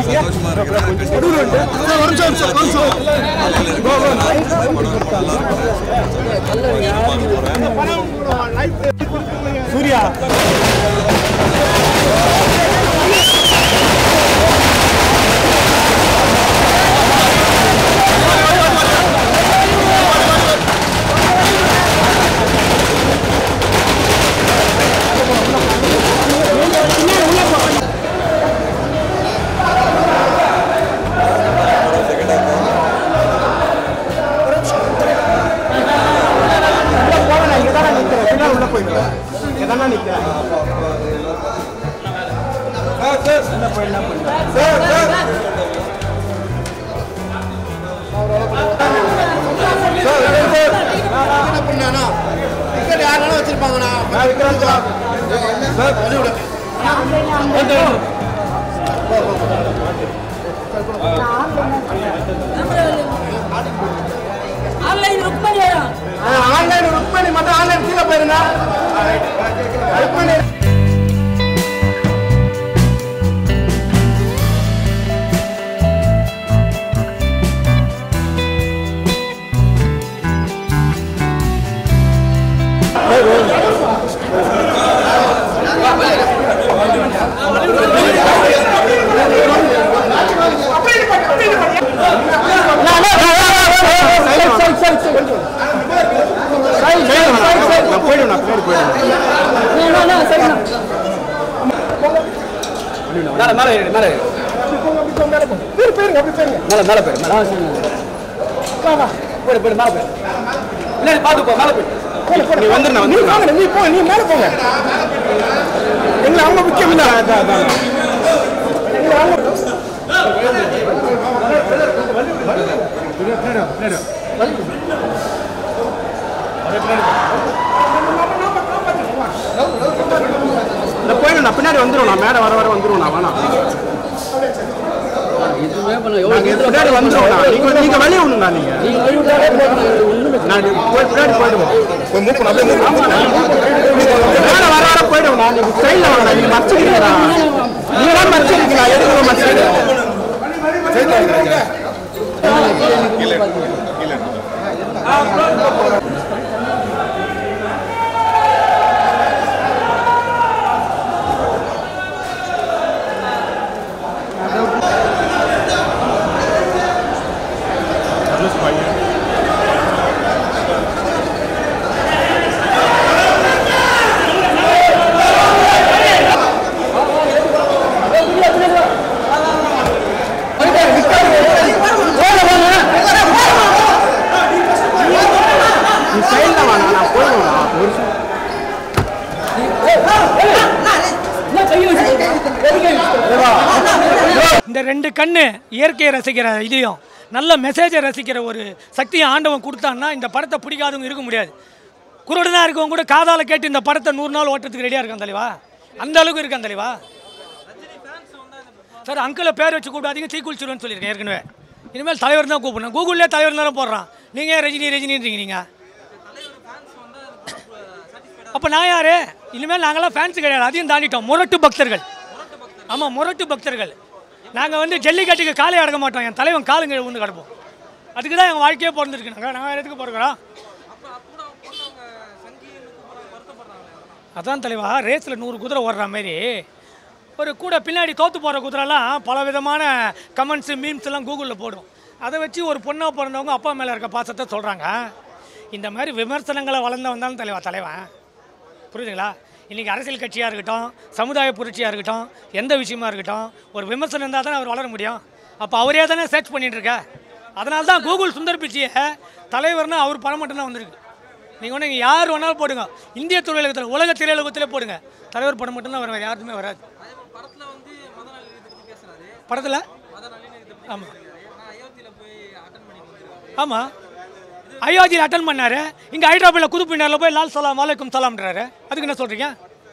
சந்தோஷமா இருக்கிறேன் சூர்யா போவேன் இங்கே தானே நிற்கிறேன் பின்னாடி உள்ள போயிடுவேன் இங்கே தானே நிற்கிறேன் ஆன்லைன் புக் பண்ணி வரோம் ஆன்லைன் ருக்மணி மட்டும் ஆன்லைன் கீழே போயிருங்க ருக்மணி நான் போயிடுவேன் நான் பின்னாடி போயிடுவேன் மேல மேல ஏறு, மேல ஏறு. பேரு பேருங்க அப்படி பேருங்க மேல மேல போயிரு மேல போயிடு போயிடு மேல போயிடு பின்னாடி பார்த்து போ மேல போயிடு நீ வந்து நான் வந்து வாங்க நீ போ நீ மேல போங்க எங்களை அவங்க முக்கியம் இல்லை அதான் அதான் எங்களை அவங்க இந்த போயிடும் நான் பின்னாடி வந்துடும் நான் மேலே வர வர வந்துடும் நான் வேணாம் இதுவே பண்ண நாங்க பின்னாடி வந்துடும் நான் நீங்க நீங்க வெளியே விடுங்க நீங்க நான் போய் பின்னாடி போயிடுவோம் மேலே வர வர போயிடுவோம் நான் நீங்க சைடில் வாங்க நீங்க மறைச்சிருக்கீங்களா நீங்க தான் மறைச்சிருக்கீங்களா எதுக்கு மறைச்சிருக்கீங்க நீ சைடில் வாங்க நான் போயிடுவேன் ஒரு இந்த ரெண்டு கண்ணு இயற்கையை ரசிக்கிற இதையும் நல்ல மெசேஜை ரசிக்கிற ஒரு சக்தியை ஆண்டவன் கொடுத்தான்னா இந்த படத்தை பிடிக்காதவங்க இருக்க முடியாது குருடனாக இருக்கவங்க கூட காதால கேட்டு இந்த படத்தை நூறு நாள் ஓட்டுறதுக்கு ரெடியாக இருக்கான் தலைவா அந்த அளவுக்கு இருக்கான் தலைவா சார் அங்கிளை பேர் வச்சு கூப்பிடாதீங்க தீ குளிச்சிருவேன்னு சொல்லியிருக்கேன் ஏற்கனவே இனிமேல் தலைவர் தான் கூப்பிடணும் கூகுள்லேயே தலைவர் தானே போடுறான் நீங்கள் ஏன் ரஜினி ரஜினின்றீங்க நீங்கள் அப்போ நான் யாரு இனிமேல் நாங்களாம் ஃபேன்ஸ் கிடையாது அதையும் தாண்டிட்டோம் முரட்டு பக்தர்கள் ஆமாம் முரட்டு பக்தர்கள் நாங்கள் வந்து ஜல்லிக்கட்டுக்கு காலை அடக்க மாட்டோம் என் தலைவன் காலுங்க ஒன்று கிடப்போம் அதுக்கு தான் எங்கள் வாழ்க்கையே பிறந்திருக்கு நாங்கள் நாங்கள் எதுக்கு பிறக்கிறோம் அதான் தலைவா ரேஸில் நூறு குதிரை ஓடுற மாதிரி ஒரு கூட பின்னாடி தோத்து போகிற குதிரைலாம் பல விதமான கமெண்ட்ஸு மீம்ஸ் எல்லாம் கூகுளில் போடும் அதை வச்சு ஒரு பொண்ணாக பிறந்தவங்க அப்பா மேலே இருக்க பாசத்தை சொல்கிறாங்க இந்த மாதிரி விமர்சனங்களை வளர்ந்தவன் தான் தலைவா தலைவன் புரியுதுங்களா இன்றைக்கி அரசியல் கட்சியாக இருக்கட்டும் சமுதாய புரட்சியாக இருக்கட்டும் எந்த விஷயமா இருக்கட்டும் ஒரு விமர்சனம் இருந்தால் தானே அவர் வளர முடியும் அப்போ அவரே தானே சர்ச் பண்ணிட்டு இருக்க அதனால தான் கூகுள் சுந்தர் பிச்சையை தலைவர்னு அவர் படம் மட்டும்தான் வந்திருக்கு நீங்கள் ஒன்று யார் வேணாலும் போடுங்க இந்திய தொழிலகத்தில் உலக திரையுலகத்திலே போடுங்க தலைவர் படம் மட்டும்தான் வரும் வேறு யாருக்குமே வராது படத்தில் ஆமாம் ஆமாம் அயோத்தியில் அட்டன் பண்ணாரு இங்கே ஹைதராபாத்தில் குதுப்பினாரில் போய் லால் சலாம் வாலைக்கும் சலாம்ன்றாரு அதுக்கு என்ன சொல்கிறீங்க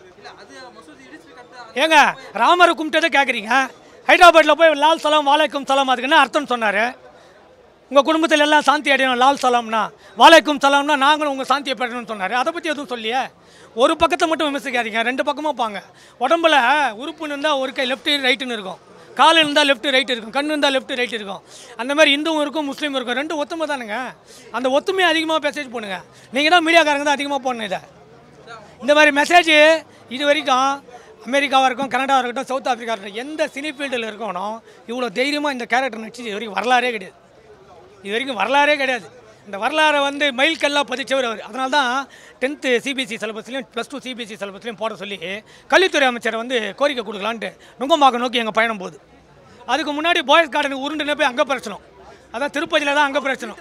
ஏங்க ராமரை கும்பிட்டதை கேட்குறீங்க ஹைதராபாத்தில் போய் லால் சலாம் வாலைக்கும் சலாம் அதுக்கு என்ன அர்த்தம் சொன்னார் உங்கள் குடும்பத்தில் எல்லாம் சாந்தி அடையணும் லால் சலாம்னா வாலைக்கும் சலாம்னா நாங்களும் உங்கள் சாந்தியை பெறணும்னு சொன்னார் அதை பற்றி எதுவும் சொல்லியே ஒரு பக்கத்தை மட்டும் விமர்சிக்காதீங்க ரெண்டு பக்கமும் பாங்க உடம்புல உறுப்புன்னு இருந்தால் ஒரு கை லெஃப்ட் ரைட்டுன்னு இருக்கும் கால் இருந்தால் லெஃப்ட் ரைட் இருக்கும் கண் இருந்தால் லெஃப்ட் ரைட் இருக்கும் அந்த மாதிரி இந்துவும் இருக்கும் முஸ்லீமும் இருக்கும் ரெண்டும் ஒத்துமை தானுங்க அந்த ஒத்துமையை அதிகமாக மெசேஜ் பண்ணுங்க நீங்கள் தான் மீடியாக்காரங்க தான் அதிகமாக போடணும் இதை இந்த மாதிரி மெசேஜ் இது வரைக்கும் அமெரிக்காவாக இருக்கும் கனடாவாக இருக்கட்டும் சவுத் ஆஃப்ரிக்கா இருக்கட்டும் எந்த சினி ஃபீல்டில் இருக்கணும் இவ்வளோ தைரியமாக இந்த கேரக்டர் நடிச்சு இது வரைக்கும் வரலாறே கிடையாது இது வரைக்கும் வரலாறே கிடையாது இந்த வரலாறை வந்து மைல்கல்லாக பதிச்சவர் அவர் அதனால தான் டென்த்து சிபிஎஸ்சி சிலபஸ்லையும் ப்ளஸ் டூ சிபிஎஸ்சி சிலபஸ்லையும் போட சொல்லி கல்வித்துறை அமைச்சரை வந்து கோரிக்கை கொடுக்கலான்ட்டு நுங்கம்பாக்கம் நோக்கி எங்கள் பயணம் போகுது அதுக்கு முன்னாடி பாய்ஸ் கார்டனுக்கு உருண்டுனே போய் அங்கே பிரச்சனம் அதான் திருப்பதியில் தான் அங்கே பிரச்சனம்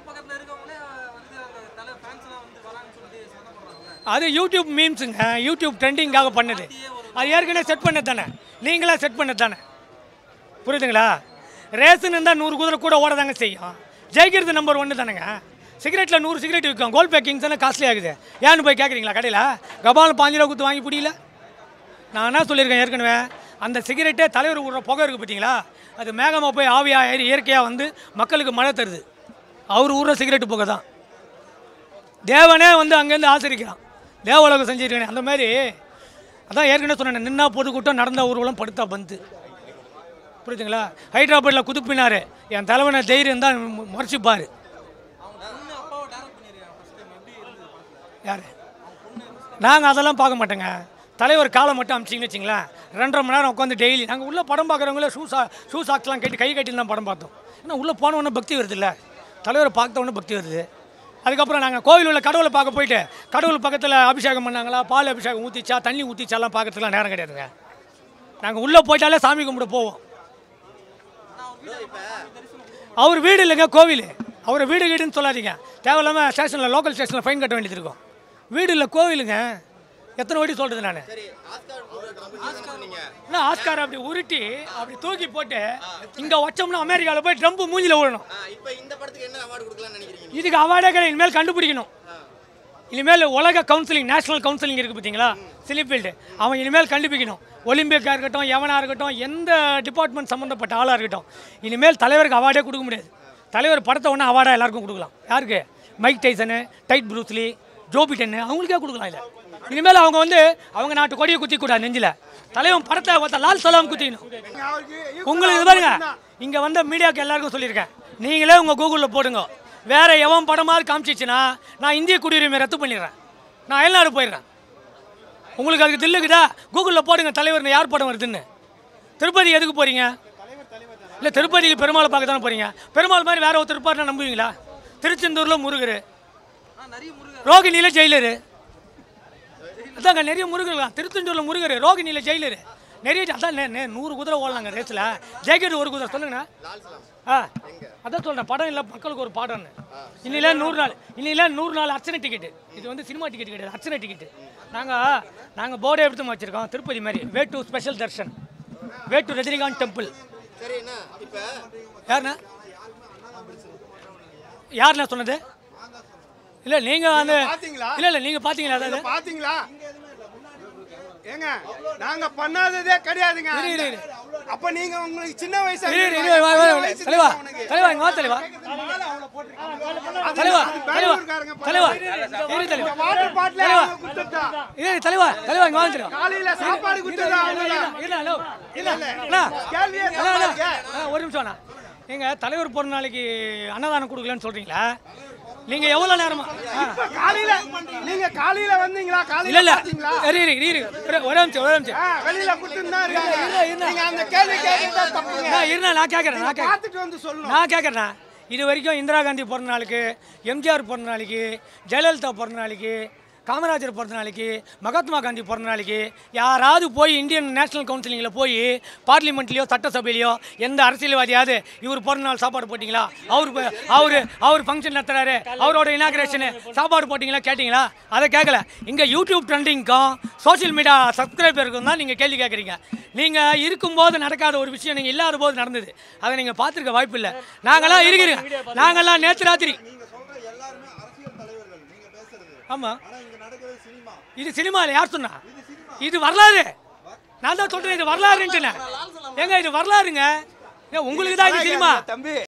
அது யூடியூப் மீம்ஸுங்க யூடியூப் ட்ரெண்டிங்காக பண்ணது அது ஏற்கனவே செட் பண்ணது தானே நீங்களா செட் பண்ணது தானே புரியுதுங்களா ரேஷன் இருந்தால் நூறு குதிரை கூட ஓட தாங்க செய்யும் ஜெயிக்கிறது நம்பர் ஒன்று தானேங்க சிகரெட்டில் நூறு சிகரெட் விற்கும் கோல்ட் பேக்கிங் தானே காஸ்ட்லி ஆகுது ஏன்னு போய் கேட்குறீங்களா கடையில் கபால் பாஞ்சு ரூபா கொடுத்து வாங்கி பிடிக்கல நான் என்ன சொல்லியிருக்கேன் ஏற்கனவே அந்த சிகரெட்டே தலைவர் விடுற புகை இருக்குது பார்த்தீங்களா அது மேகமாக போய் ஆவியாக ஏறி இயற்கையாக வந்து மக்களுக்கு மழை தருது அவர் ஊடுற சிகரெட்டு புகை தான் தேவனே வந்து அங்கேருந்து ஆசிரிக்கிறான் தேவலோகம் செஞ்சிருக்கேன் அந்த மாதிரி அதான் ஏற்கனவே சொன்னேன் நின்னா பொதுக்கூட்டம் நடந்த ஊர்வலம் படுத்தா பந்து புரியுதுங்களா ஹைதராபாத்தில் குதுப்பினார் என் தலைவனை தைரியம் தான் முறைச்சிப்பார் யார் நாங்கள் அதெல்லாம் பார்க்க மாட்டோங்க தலைவர் காலை மட்டும் அமிச்சிங்கன்னு வச்சிங்களேன் ரெண்டரை மணி நேரம் உட்காந்து டெய்லி நாங்கள் உள்ளே படம் பார்க்குறவங்களே ஷூ சா ஷூ சாக்ஸ்லாம் கட்டி கை கட்டி தான் படம் பார்த்தோம் ஏன்னா உள்ளே போன உடனே பக்தி வருது இல்லை தலைவரை பார்த்த உடனே பக்தி வருது அதுக்கப்புறம் நாங்கள் கோவில் உள்ள கடவுளை பார்க்க போயிட்டு கடவுள் பக்கத்தில் அபிஷேகம் பண்ணாங்களா பால் அபிஷேகம் ஊற்றிச்சா தண்ணி ஊற்றிச்சாலாம் பார்க்கறதுக்குலாம் நேரம் கிடையாதுங்க நாங்கள் உள்ளே போயிட்டாலே சாமி கும்பிட போவோம் அவர் வீடு இல்லைங்க கோவில் அவரை வீடு வீடுன்னு சொல்லாதீங்க தேவையில்லாமல் ஸ்டேஷனில் லோக்கல் ஸ்டேஷனில் ஃபைன் கட்ட வேண்டியது இருக்கும் வீடு இல்லை கோவிலுங்க எத்தனை வாட்டி சொல்கிறது நான் என்ன ஆஸ்கார் அப்படி உருட்டி அப்படி தூக்கி போட்டு இங்கே வச்சோம்னா அமெரிக்காவில் போய் ட்ரம்ப் மூஞ்சில விழணும் இப்போ இந்த படத்துக்கு என்ன அவார்டு கொடுக்கலாம்னு நினைக்கிறீங்க இதுக்கு அவார்டே கிடையாது இனிமேல் கண்டுபிடிக்கணும் இனிமேல் உலக கவுன்சிலிங் நேஷனல் கவுன்சிலிங் இருக்குது பார்த்தீங்களா சிலிஃபீல்டு அவன் இனிமேல் கண்டுபிடிக்கணும் ஒலிம்பிக்காக இருக்கட்டும் எவனாக இருக்கட்டும் எந்த டிபார்ட்மெண்ட் சம்மந்தப்பட்ட ஆளாக இருக்கட்டும் இனிமேல் தலைவருக்கு அவார்டே கொடுக்க முடியாது தலைவர் படத்தை ஒன்று அவார்டாக எல்லாருக்கும் கொடுக்கலாம் யாருக்கு மைக் டைசனு டைட் ப்ரூஸ்லி ஜோபிட்டன்னு அவங்களுக்கே கொடுக்கலாம் இல்லை இனிமேல் அவங்க வந்து அவங்க நாட்டு கொடியை குத்தி கூடாது நெஞ்சில் தலைவன் படத்தை ஒருத்த லால் சொல்லாமல் குத்திக்கணும் உங்களுக்கு இது பாருங்க இங்கே வந்த மீடியாவுக்கு எல்லாருக்கும் சொல்லியிருக்கேன் நீங்களே உங்கள் கூகுளில் போடுங்க வேற எவன் படமாவது காமிச்சிச்சுன்னா நான் இந்திய குடியுரிமை ரத்து பண்ணிடுறேன் நான் அயல்நாடு போயிடுறேன் உங்களுக்கு அதுக்கு தில்லுக்குதா கூகுளில் போடுங்க தலைவர் யார் படம் வருதுன்னு திருப்பதி எதுக்கு போகிறீங்க இல்லை திருப்பதிக்கு பெருமாளை பார்க்க தானே போகிறீங்க பெருமாள் மாதிரி வேற ஒருத்தர் இருப்பார்னா நம்புவீங்களா திருச்செந்தூரில் முருகர் ரோகிணியில் ஜெயிலரு அதாங்க நிறைய முருகர் தான். திருச்செந்தூரில் முருகர் ரோகிணியில் ஜெயிலரு நிறைய அதான் நே- நே- நூறு குதிரை ஓடலாங்க ரேஸில் ஜெயிக்கிறது ஒரு குதிரை சொல்லுங்கண்ணா ஆ அதான் சொல்கிறேன் படம் இல்லை மக்களுக்கு ஒரு பாடம்னு இன்னில நூறு நாள் இன்னில நூறு நாள் அர்ச்சனை டிக்கெட்டு இது வந்து சினிமா டிக்கெட் கிடையாது அர்ச்சனை டிக்கெட்டு நாங்கள் நாங்கள் போர்டே எடுத்து வச்சுருக்கோம் திருப்பதி மாதிரி way to special darshan way to Rajinikanth temple சரி என்ன இப்போ யாருண்ணா யாருண்ணா சொன்னது இல்லை நீங்கள் அந்த பாத்தீங்களா? இல்லை இல்லை நீங்கள் பார்த்தீங்களா அதாவது பாத்தீங்களா ஏங்க நாங்க பண்ணாததே கிடையாதுங்க இரு, இரு, இரு. அப்ப நீங்க உங்களுக்கு சின்ன வயசா இரு, இரு, இரு, வா, வா, வா. தலைவா தலைவா இங்க வா தலைவா தலைவா தலைவா தலைவா இரு தலைவா வாட்டர் பாட்டில தலைவா. அவங்க குடுத்துட்டா இரு தலைவா தலைவா இங்க வா தலைவா காலையில சாப்பாடு குடுத்துட்டா இல்ல இல்ல ஹலோ இல்ல அண்ணா கேள்வியே அண்ணா, அண்ணா. தப்பாங்க. அண்ணா, ஒரு நிமிஷம் அண்ணா எங்க தலைவர் பிறந்த நாளைக்கு அன்னதானம் கொடுக்கலன்னு சொல்றீங்களா நீங்க எவ்வளவு நேரமா ஆ. இப்ப காலையில நீங்க காலையில வந்தீங்களா இல்ல காலையில இல்ல பாத்தீங்களா இரு இரு இரு ஒரே- ஒரே நிமிஷம் ஒரே நிமிஷம் ஆ, வெளியில குடுத்துட்டு இருக்காங்க இல்ல, இல்ல. நீங்க அந்த கேள்வி கேட்டா தப்புங்க நான் இருண்ணா நான் கேட்கறேன் நான் கேட்கறேன் பார்த்துட்டு வந்து சொல்லணும் நான் கேட்குறேன் இது வரைக்கும் இந்திரா காந்தி பிறந்த நாளுக்கு எம்ஜிஆர் பிறந்த நாளைக்கு ஜெயலலிதா பிறந்த நாளைக்கு காமராஜர் பிறந்த நாளைக்கு மகாத்மா காந்தி பிறந்த நாளைக்கு யாராவது போய் இந்தியன் நேஷனல் கவுன்சிலிங்கில் போய் பார்லிமெண்ட்லேயோ சட்டசபையிலையோ எந்த அரசியல்வாதியாவது இவர் பிறந்த நாள் சாப்பாடு போட்டிங்களா அவர் ப- அவர் அவர் ஃபங்க்ஷன் நடத்துறாரு அவரோட இனாகிரேஷனு சாப்பாடு போட்டிங்களா கேட்டிங்களா அதை கேட்கல இங்கே யூடியூப் ட்ரெண்டிங்க்கும் சோஷியல் மீடியா சப்ஸ்கிரைபருக்கும் தான் நீங்கள் கேள்வி கேட்குறீங்க நீங்கள் இருக்கும்போது நடக்காத ஒரு விஷயம் நீங்கள் இல்லாத போது நடந்தது அதை நீங்கள் பார்த்துருக்க வாய்ப்பு இல்லை நாங்களாம் இருக்கிறோம் நாங்களாம் நேற்று ராத்திரி ஆமாம் இது சினிமாவில் யார் சொன்னா இது வரலாறு நான் தான் சொல்கிறேன் இது வரலாறுன்ட்டு ஏங்க இது வரலாறுங்க ஏன் உங்களுக்கு தான் இது சினிமா தம்பி